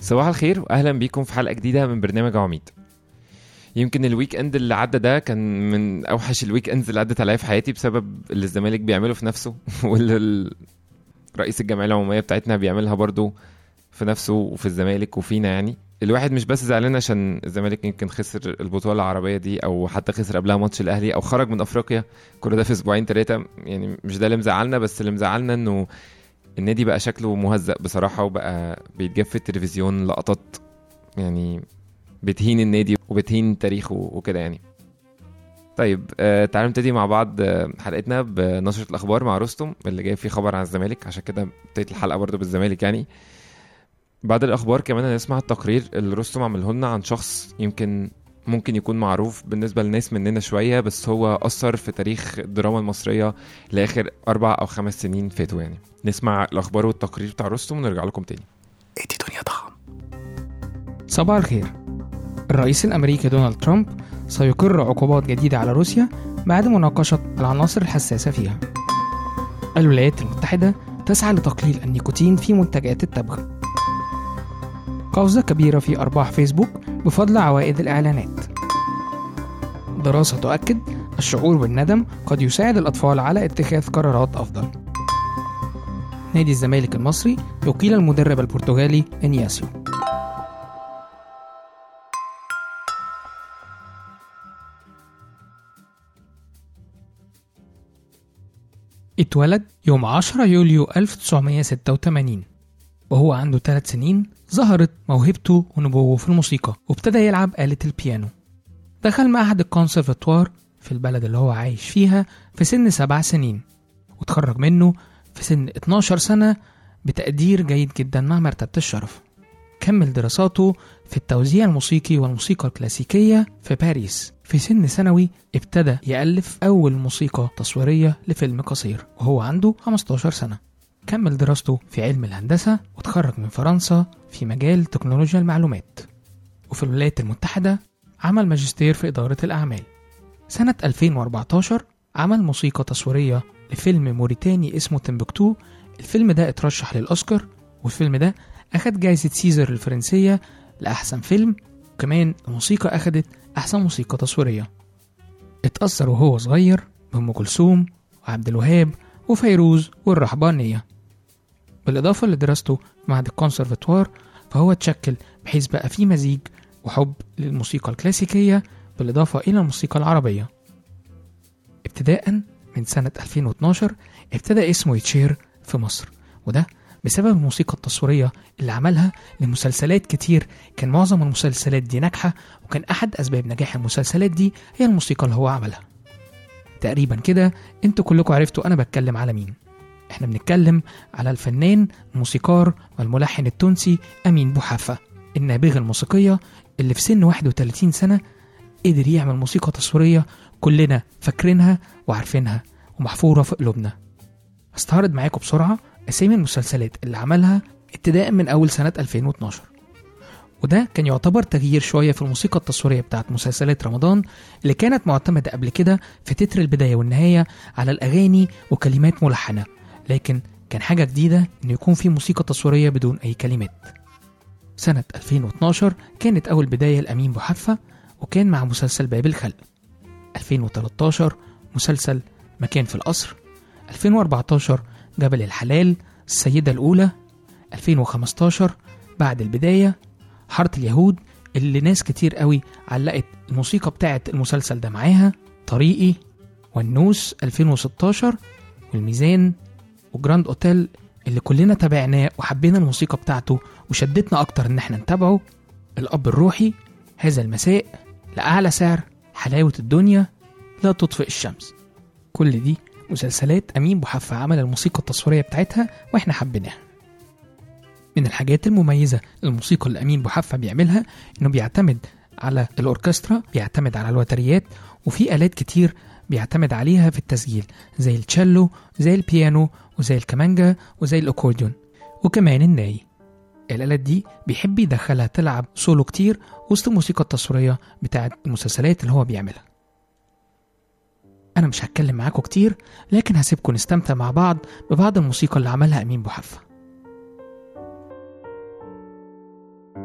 صباح الخير واهلا بيكم في حلقه جديده من برنامج عميد يمكن الويك اند اللي عدى ده كان من اوحش الويك اندز اللي عدت عليا في حياتي بسبب اللي الزمالك بيعمله في نفسه واللي ال- رئيس الجمعيه العموميه بتاعتنا بيعملها برضو في نفسه وفي الزمالك وفينا يعني الواحد مش بس زعلان عشان الزمالك يمكن خسر البطوله العربيه دي او حتى خسر قبلها ماتش الاهلي او خرج من افريقيا كل ده في اسبوعين ثلاثه يعني مش ده اللي مزعلنا بس اللي مزعلنا انه النادي بقى شكله مهزأ بصراحه وبقى بيتجاب في التلفزيون لقطات يعني بتهين النادي وبتهين تاريخه وكده يعني طيب آه تعالوا نبتدي مع بعض آه حلقتنا بنشرة الأخبار مع رستم اللي جاي فيه خبر عن الزمالك عشان كده ابتديت الحلقة برضه بالزمالك يعني بعد الأخبار كمان هنسمع التقرير اللي رستم عمله لنا عن شخص يمكن ممكن يكون معروف بالنسبة لناس مننا شوية بس هو أثر في تاريخ الدراما المصرية لآخر أربع أو خمس سنين فاتوا يعني نسمع الأخبار والتقرير بتاع رستم ونرجع لكم تاني ادي دنيا طعم صباح الخير الرئيس الأمريكي دونالد ترامب سيقر عقوبات جديدة على روسيا بعد مناقشة العناصر الحساسة فيها الولايات المتحدة تسعى لتقليل النيكوتين في منتجات التبغ قفزة كبيرة في أرباح فيسبوك بفضل عوائد الإعلانات دراسة تؤكد الشعور بالندم قد يساعد الأطفال على اتخاذ قرارات أفضل نادي الزمالك المصري يقيل المدرب البرتغالي إنياسيو اتولد يوم 10 يوليو 1986 وهو عنده 3 سنين ظهرت موهبته ونبوه في الموسيقى وابتدى يلعب آلة البيانو دخل معهد الكونسرفتوار في البلد اللي هو عايش فيها في سن سبع سنين وتخرج منه في سن 12 سنة بتقدير جيد جدا مع مرتبة الشرف كمل دراساته في التوزيع الموسيقي والموسيقى الكلاسيكية في باريس في سن ثانوي ابتدى يألف أول موسيقى تصويرية لفيلم قصير وهو عنده 15 سنة كمل دراسته في علم الهندسة وتخرج من فرنسا في مجال تكنولوجيا المعلومات وفي الولايات المتحدة عمل ماجستير في إدارة الأعمال سنة 2014 عمل موسيقى تصويرية لفيلم موريتاني اسمه تمبكتو الفيلم ده اترشح للأوسكار والفيلم ده أخد جايزة سيزر الفرنسية لأحسن فيلم وكمان الموسيقى أخدت أحسن موسيقى تصويرية اتأثر وهو صغير بأم كلثوم وعبد الوهاب وفيروز والرحبانية بالإضافة لدراسته في معهد الكونسرفتوار فهو اتشكل بحيث بقى فيه مزيج وحب للموسيقى الكلاسيكية بالإضافة إلى الموسيقى العربية ابتداء من سنة 2012 ابتدى اسمه يتشير في مصر وده بسبب الموسيقى التصويرية اللي عملها لمسلسلات كتير كان معظم المسلسلات دي ناجحة وكان أحد أسباب نجاح المسلسلات دي هي الموسيقى اللي هو عملها تقريبا كده انتوا كلكم عرفتوا أنا بتكلم على مين احنا بنتكلم على الفنان الموسيقار والملحن التونسي أمين بوحافة النابغة الموسيقية اللي في سن 31 سنة قدر يعمل موسيقى تصويرية كلنا فاكرينها وعارفينها ومحفورة في قلوبنا هستعرض معاكم بسرعة أسامي المسلسلات اللي عملها ابتداء من أول سنة 2012 وده كان يعتبر تغيير شوية في الموسيقى التصويرية بتاعت مسلسلات رمضان اللي كانت معتمدة قبل كده في تتر البداية والنهاية على الأغاني وكلمات ملحنة لكن كان حاجة جديدة إن يكون في موسيقى تصويرية بدون أي كلمات سنة 2012 كانت أول بداية لأمين بوحفة وكان مع مسلسل باب الخلق 2013 مسلسل مكان في القصر 2014 جبل الحلال السيدة الأولى 2015 بعد البداية حارة اليهود اللي ناس كتير قوي علقت الموسيقى بتاعت المسلسل ده معاها طريقي والنوس 2016 والميزان وجراند اوتيل اللي كلنا تابعناه وحبينا الموسيقى بتاعته وشدتنا اكتر ان احنا نتابعه الاب الروحي هذا المساء لأعلى سعر حلاوة الدنيا لا تطفئ الشمس كل دي مسلسلات أمين بوحفة عمل الموسيقى التصويرية بتاعتها وإحنا حبيناها من الحاجات المميزة الموسيقى اللي أمين بوحفة بيعملها إنه بيعتمد على الأوركسترا بيعتمد على الوتريات وفي آلات كتير بيعتمد عليها في التسجيل زي التشيلو زي البيانو وزي الكمانجا وزي الأكورديون وكمان الناي الآلات دي بيحب يدخلها تلعب سولو كتير وسط الموسيقى التصويرية بتاعت المسلسلات اللي هو بيعملها أنا مش هتكلم معاكم كتير لكن هسيبكم نستمتع مع بعض ببعض الموسيقى اللي عملها أمين بوحفة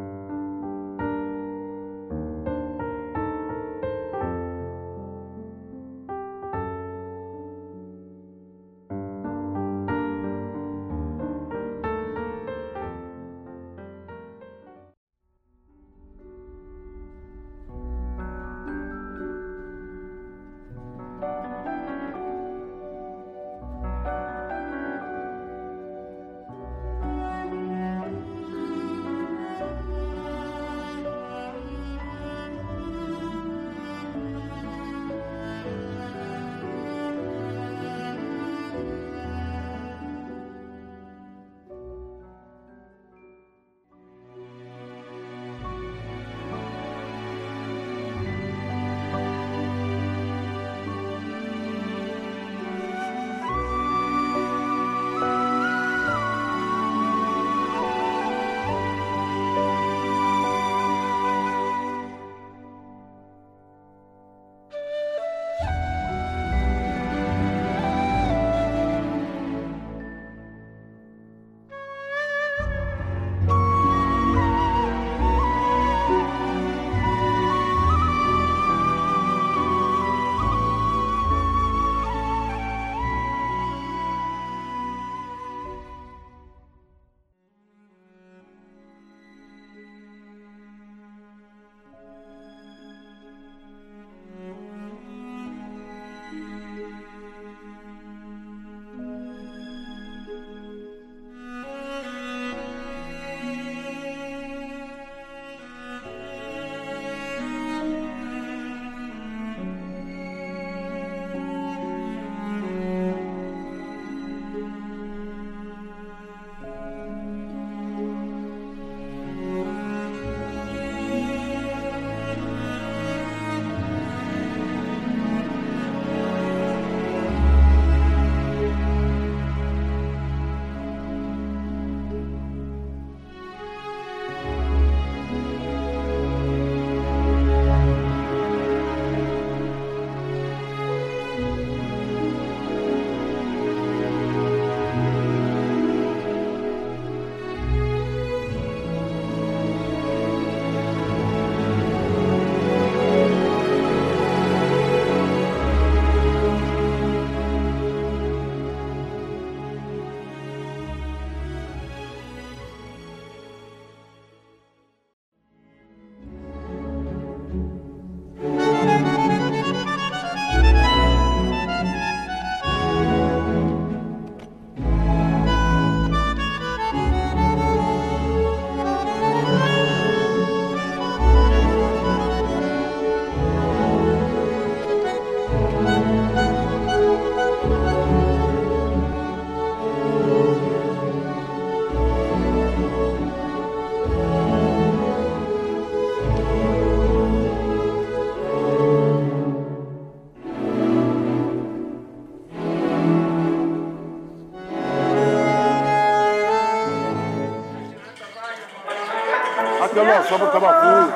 يلا يا صابر تبع فوق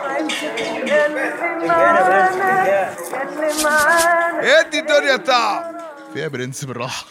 ادي الدنيا تعب فيها برنس بالراحه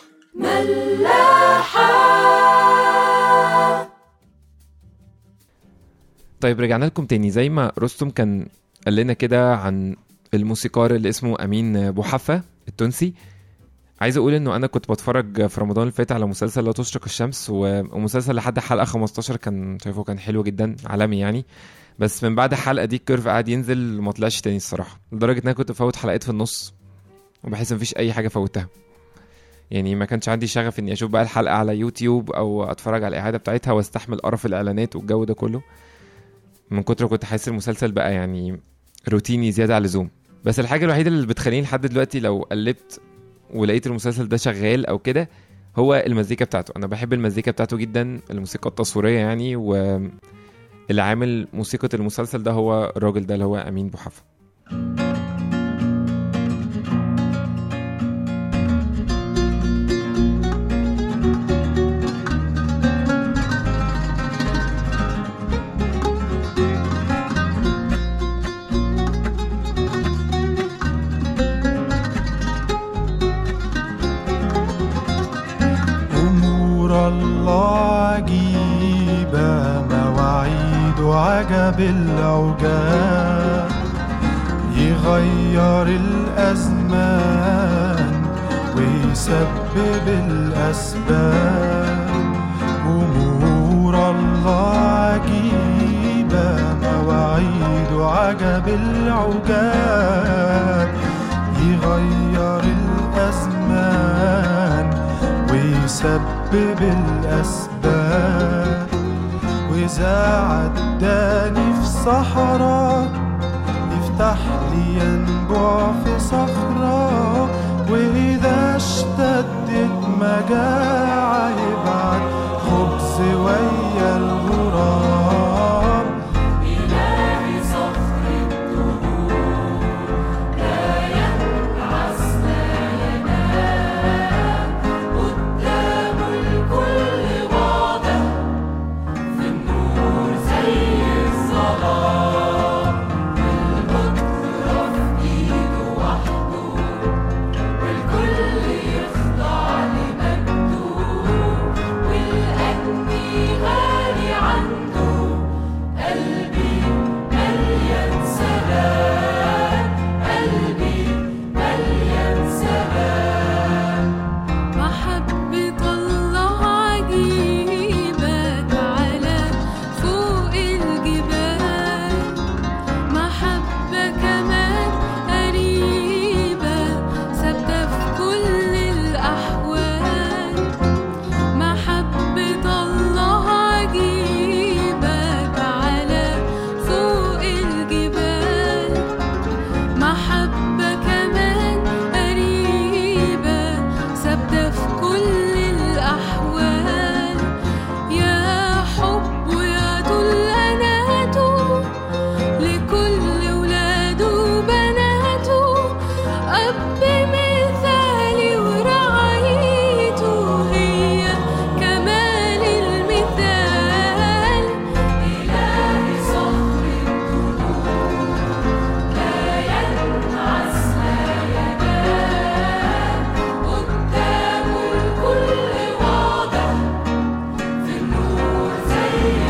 طيب رجعنا لكم تاني زي ما رستم كان قال لنا كده عن الموسيقار اللي اسمه امين بوحفه التونسي عايز اقول انه انا كنت بتفرج في رمضان اللي فات على مسلسل لا تشرق الشمس و- ومسلسل لحد حلقه 15 كان شايفه كان حلو جدا عالمي يعني بس من بعد الحلقه دي الكيرف قعد ينزل وما طلعش تاني الصراحه لدرجه ان انا كنت بفوت حلقات في النص وبحس مفيش اي حاجه فوتها يعني ما كانش عندي شغف اني اشوف بقى الحلقه على يوتيوب او اتفرج على الاعاده بتاعتها واستحمل قرف الاعلانات والجو ده كله من كتر كنت حاسس المسلسل بقى يعني روتيني زياده عن اللزوم بس الحاجه الوحيده اللي بتخليني لحد دلوقتي لو قلبت ولقيت المسلسل ده شغال او كده هو المزيكا بتاعته انا بحب المزيكا بتاعته جدا الموسيقى التصويريه يعني و اللي عامل موسيقى المسلسل ده هو الراجل ده اللي هو امين بوحفه أمور الله عجيبة مواعيد عجب العجاب يغير الأزمان ويسبب الأسباب أمور الله عجيبة مواعيد عجب العجاب يغير الأزمان ويسبب الأسباب وإذا عداني في صحراء يفتح لي ينبوع في صخرة وإذا اشتدت مجاعة يبعت خبز ويا الغراب محبة الله عجيبة تعالى فوق الجبال محبة كمان قريبة ثابتة في كل الأحوال محبة الله عجيبة تعالى فوق الجبال محبة كمان قريبة ثابتة في كل الأحوال يا حب ويا طول أناته لكل ولاده وبناته أب مثالي ورعايته هي كمال المثال إلهي صخر قدامه الكل واضح في النور زي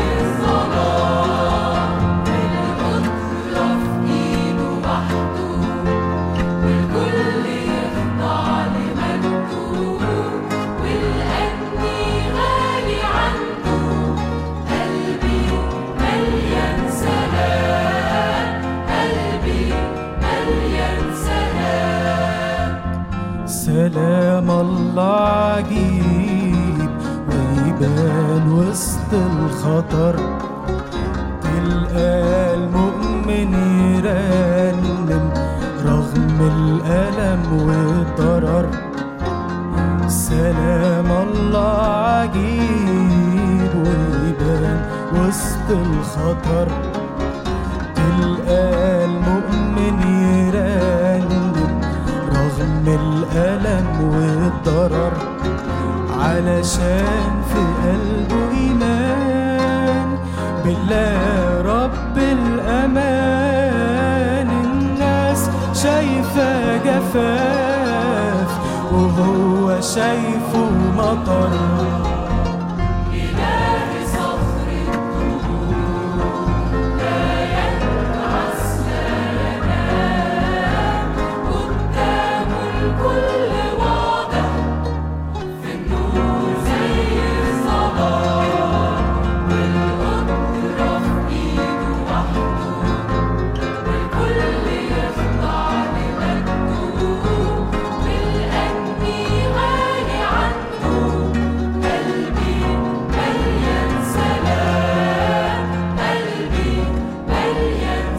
الظلام القدرة في ايده وحده والكل يخضع لمجده والأني غالي عنده قلبي مليان سلام قلبي مليان سلام سلام الله عجيب ويبان وسط الخطر تلقى المؤمن يرنم رغم الألم والضرر سلام الله عجيب ويبان وسط الخطر تلقى المؤمن يرنم رغم الألم والضرر علشان في قلبه إيمان بالله رب جفاف وهو شايفه مطر إله صخر الدهور لا ينعس لا ينام قدامه الكل واضح في النور زي الصلاة والقدرة في إيده وحده والكل يخضع لمجده والأني غالي عنده قلبي مليان سلام قلبي مليان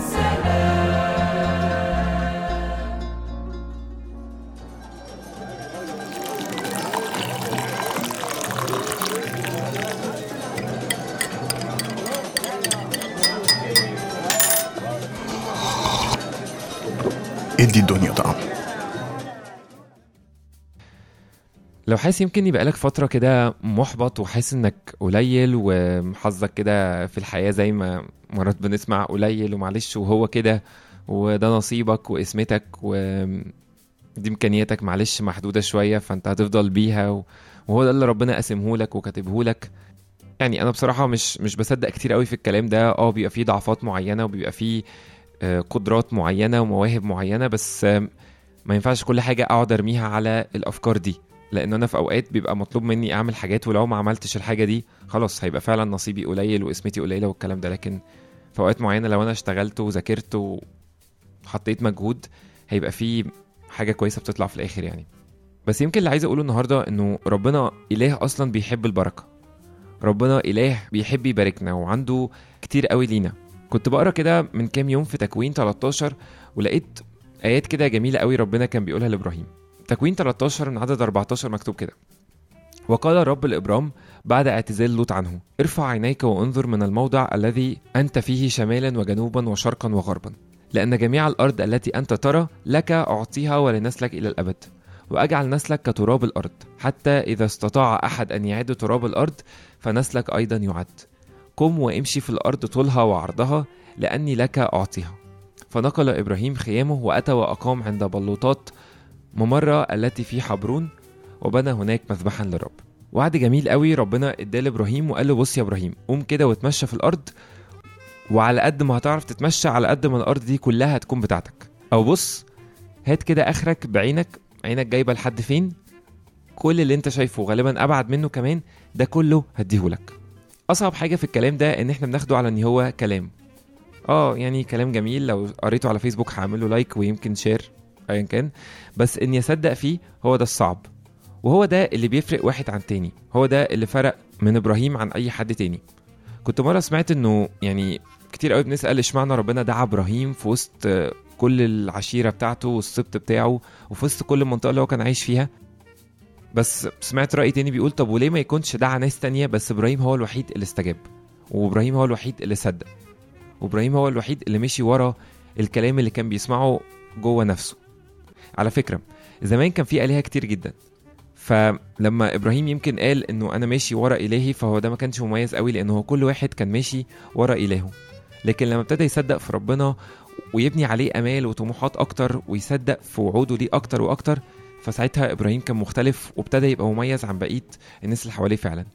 سلام ادي الدنيا طعم لو حاسس يمكن يبقى لك فترة كده محبط وحاسس انك قليل وحظك كده في الحياة زي ما مرات بنسمع قليل ومعلش وهو كده وده نصيبك واسمتك ودي امكانياتك معلش محدودة شوية فانت هتفضل بيها و- وهو ده اللي ربنا قاسمهولك وكاتبهولك يعني انا بصراحة مش مش بصدق كتير قوي في الكلام ده اه بيبقى فيه ضعفات معينة وبيبقى فيه آه، قدرات معينة ومواهب معينة بس آه، ما ينفعش كل حاجة اقعد ارميها على الافكار دي لان انا في اوقات بيبقى مطلوب مني اعمل حاجات ولو ما عملتش الحاجه دي خلاص هيبقى فعلا نصيبي قليل واسمتي قليله والكلام ده لكن في اوقات معينه لو انا اشتغلت وذاكرت وحطيت مجهود هيبقى في حاجه كويسه بتطلع في الاخر يعني بس يمكن اللي عايز اقوله النهارده انه ربنا اله اصلا بيحب البركه ربنا اله بيحب يباركنا وعنده كتير قوي لينا كنت بقرا كده من كام يوم في تكوين 13 ولقيت ايات كده جميله قوي ربنا كان بيقولها لابراهيم تكوين 13 من عدد 14 مكتوب كده وقال الرب لإبرام بعد اعتزال لوط عنه ارفع عينيك وانظر من الموضع الذي أنت فيه شمالا وجنوبا وشرقا وغربا لأن جميع الأرض التي أنت ترى لك أعطيها ولنسلك إلى الأبد وأجعل نسلك كتراب الأرض حتى إذا استطاع أحد أن يعد تراب الأرض فنسلك أيضا يعد قم وامشي في الأرض طولها وعرضها لأني لك أعطيها فنقل إبراهيم خيامه وأتى وأقام عند بلوطات ممرة التي في حبرون وبنى هناك مذبحا للرب وعد جميل قوي ربنا اداه لابراهيم وقال له بص يا ابراهيم قوم كده واتمشى في الارض وعلى قد ما هتعرف تتمشى على قد ما الارض دي كلها هتكون بتاعتك او بص هات كده اخرك بعينك عينك جايبه لحد فين كل اللي انت شايفه غالبا ابعد منه كمان ده كله هديهولك اصعب حاجه في الكلام ده ان احنا بناخده على ان هو كلام اه يعني كلام جميل لو قريته على فيسبوك هعمله لايك ويمكن شير ايا كان بس اني اصدق فيه هو ده الصعب وهو ده اللي بيفرق واحد عن تاني هو ده اللي فرق من ابراهيم عن اي حد تاني كنت مره سمعت انه يعني كتير قوي بنسال اشمعنى ربنا دعا ابراهيم في وسط آه، كل العشيره بتاعته والسبط بتاعه وفي وسط كل المنطقه اللي هو كان عايش فيها بس سمعت راي تاني بيقول طب وليه ما يكونش دعا ناس تانية بس ابراهيم هو الوحيد اللي استجاب وابراهيم هو الوحيد اللي صدق وابراهيم هو الوحيد اللي مشي ورا الكلام اللي كان بيسمعه جوه نفسه على فكره زمان كان في الهه كتير جدا فلما ابراهيم يمكن قال انه انا ماشي ورا الهي فهو ده ما كانش مميز قوي لانه هو كل واحد كان ماشي ورا الهه لكن لما ابتدى يصدق في ربنا ويبني عليه امال وطموحات اكتر ويصدق في وعوده ليه اكتر واكتر فساعتها ابراهيم كان مختلف وابتدى يبقى مميز عن بقيه الناس اللي حواليه فعلا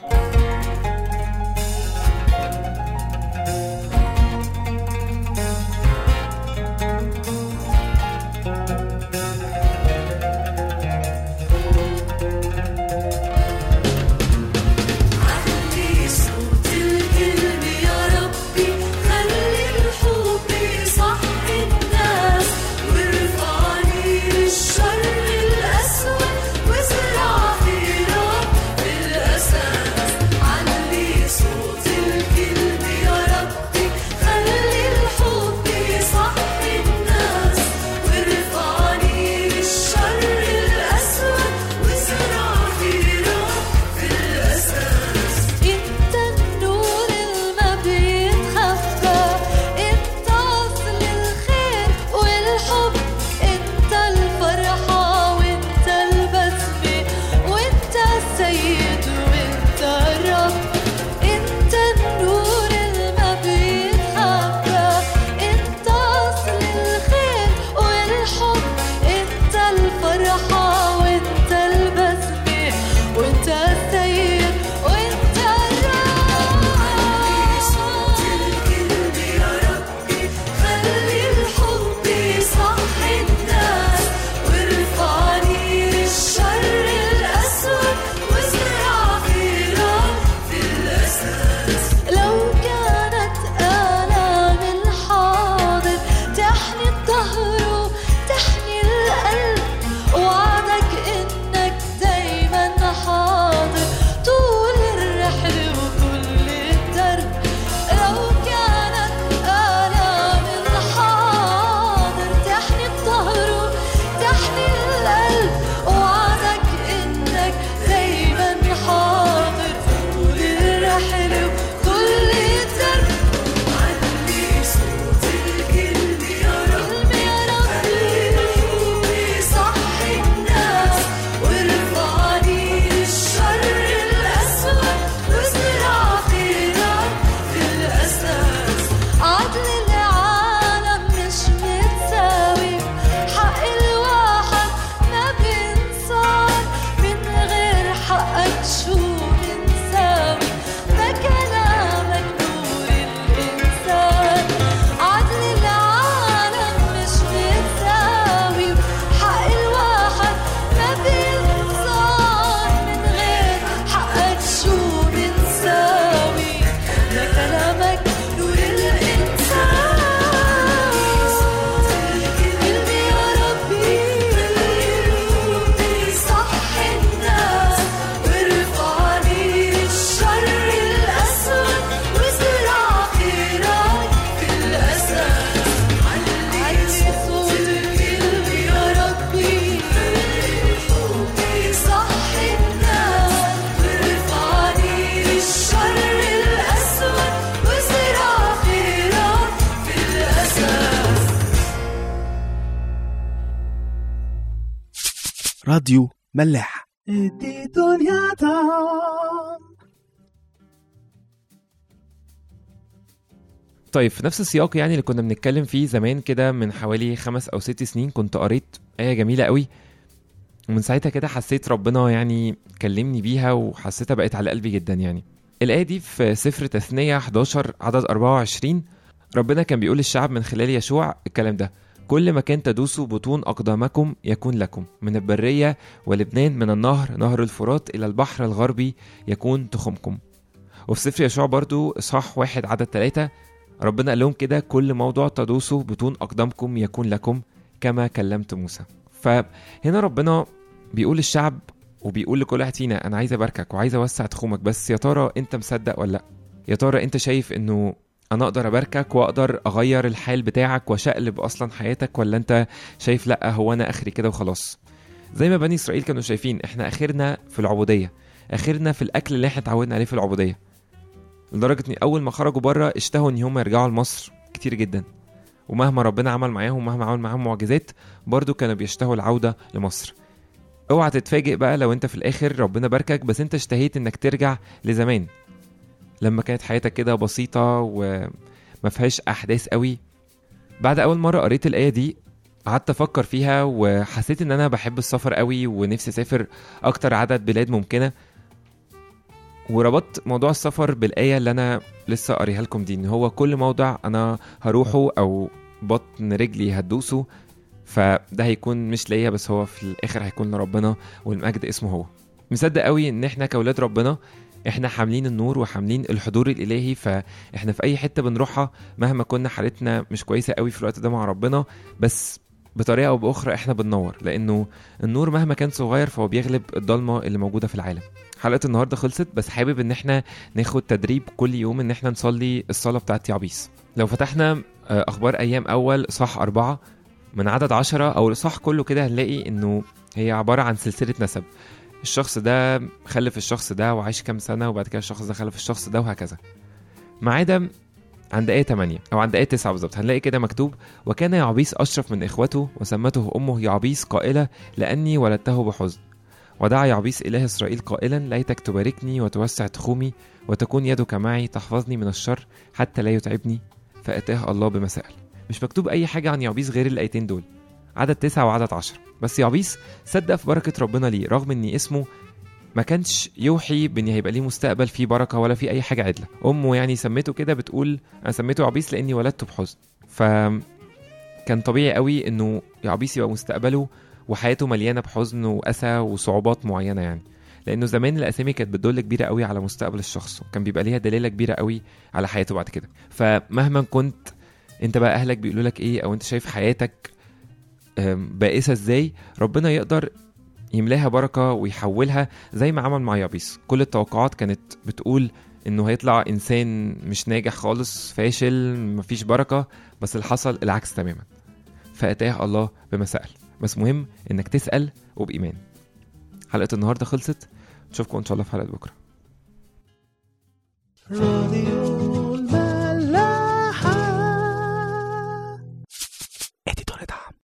علي صوت الكلب يا ربي خلي الحب يصحي الناس وارفعني للشر الأسود وازرع في رب الأسى راديو ملاح دي دنيا تعم طيب في نفس السياق يعني اللي كنا بنتكلم فيه زمان كده من حوالي خمس او ست سنين كنت قريت آية جميلة قوي ومن ساعتها كده حسيت ربنا يعني كلمني بيها وحسيتها بقت على قلبي جدا يعني الآية دي في سفر تثنية 11 عدد 24 ربنا كان بيقول للشعب من خلال يشوع الكلام ده كل مكان تدوسوا بطون أقدامكم يكون لكم من البرية ولبنان من النهر نهر الفرات إلى البحر الغربي يكون تخمكم وفي سفر يشوع برضو إصحاح واحد عدد ثلاثة ربنا قال لهم كده كل موضوع تدوسوا بطون أقدامكم يكون لكم كما كلمت موسى فهنا ربنا بيقول للشعب وبيقول لكل واحد فينا انا عايز اباركك وعايز اوسع تخومك بس يا ترى انت مصدق ولا لا يا ترى انت شايف انه انا اقدر اباركك واقدر اغير الحال بتاعك واشقلب اصلا حياتك ولا انت شايف لا هو انا اخري كده وخلاص زي ما بني اسرائيل كانوا شايفين احنا اخرنا في العبوديه اخرنا في الاكل اللي احنا اتعودنا عليه في العبوديه لدرجه ان اول ما خرجوا بره اشتهوا ان هم يرجعوا لمصر كتير جدا ومهما ربنا عمل معاهم ومهما عمل معاهم معجزات برضو كانوا بيشتهوا العوده لمصر اوعى تتفاجئ بقى لو انت في الاخر ربنا باركك بس انت اشتهيت انك ترجع لزمان لما كانت حياتك كده بسيطة وما فيهاش احداث قوي بعد اول مرة قريت الاية دي قعدت افكر فيها وحسيت ان انا بحب السفر قوي ونفسي اسافر اكتر عدد بلاد ممكنة وربطت موضوع السفر بالاية اللي انا لسه قاريها لكم دي ان هو كل موضع انا هروحه او بطن رجلي هتدوسه فده هيكون مش ليا بس هو في الاخر هيكون لربنا والمجد اسمه هو مصدق قوي ان احنا كاولاد ربنا احنا حاملين النور وحاملين الحضور الالهي فاحنا في اي حته بنروحها مهما كنا حالتنا مش كويسه قوي في الوقت ده مع ربنا بس بطريقه او باخرى احنا بننور لانه النور مهما كان صغير فهو بيغلب الضلمه اللي موجوده في العالم حلقه النهارده خلصت بس حابب ان احنا ناخد تدريب كل يوم ان احنا نصلي الصلاه بتاعت يعبيس لو فتحنا آه، اخبار ايام اول صح أربعة من عدد عشرة أو الإصحاح كله كده هنلاقي إنه هي عبارة عن سلسلة نسب الشخص ده خلف الشخص ده وعاش كام سنة وبعد كده الشخص ده خلف الشخص ده وهكذا ما عدا عند آية 8 أو عند آية 9 بالظبط هنلاقي كده مكتوب وكان يعبيس أشرف من إخوته وسمته أمه يعبيس قائلة لأني ولدته بحزن ودعا يعبيس إله إسرائيل قائلا ليتك تباركني وتوسع تخومي وتكون يدك معي تحفظني من الشر حتى لا يتعبني فأتاه الله بمسائل مش مكتوب أي حاجة عن يعبيس غير الآيتين دول عدد تسعة وعدد عشرة بس يعبيس صدق في بركة ربنا ليه رغم إن اسمه ما كانش يوحي بان هيبقى ليه مستقبل فيه بركه ولا فيه اي حاجه عدله امه يعني سميته كده بتقول انا سميته يعبيس لاني ولدته بحزن ف كان طبيعي قوي انه يعبيس يبقى مستقبله وحياته مليانه بحزن واسى وصعوبات معينه يعني لانه زمان الاسامي كانت بتدل كبيره قوي على مستقبل الشخص وكان بيبقى ليها دلاله كبيره قوي على حياته بعد كده فمهما كنت انت بقى اهلك بيقولوا لك ايه او انت شايف حياتك أم، بائسه ازاي ربنا يقدر يملاها بركه ويحولها زي ما عمل مع يابيس كل التوقعات كانت بتقول انه هيطلع انسان مش ناجح خالص فاشل مفيش بركه بس اللي حصل العكس تماما فاتاه الله بما سال بس مهم انك تسال وبايمان حلقه النهارده خلصت نشوفكم ان شاء الله في حلقه بكره راديو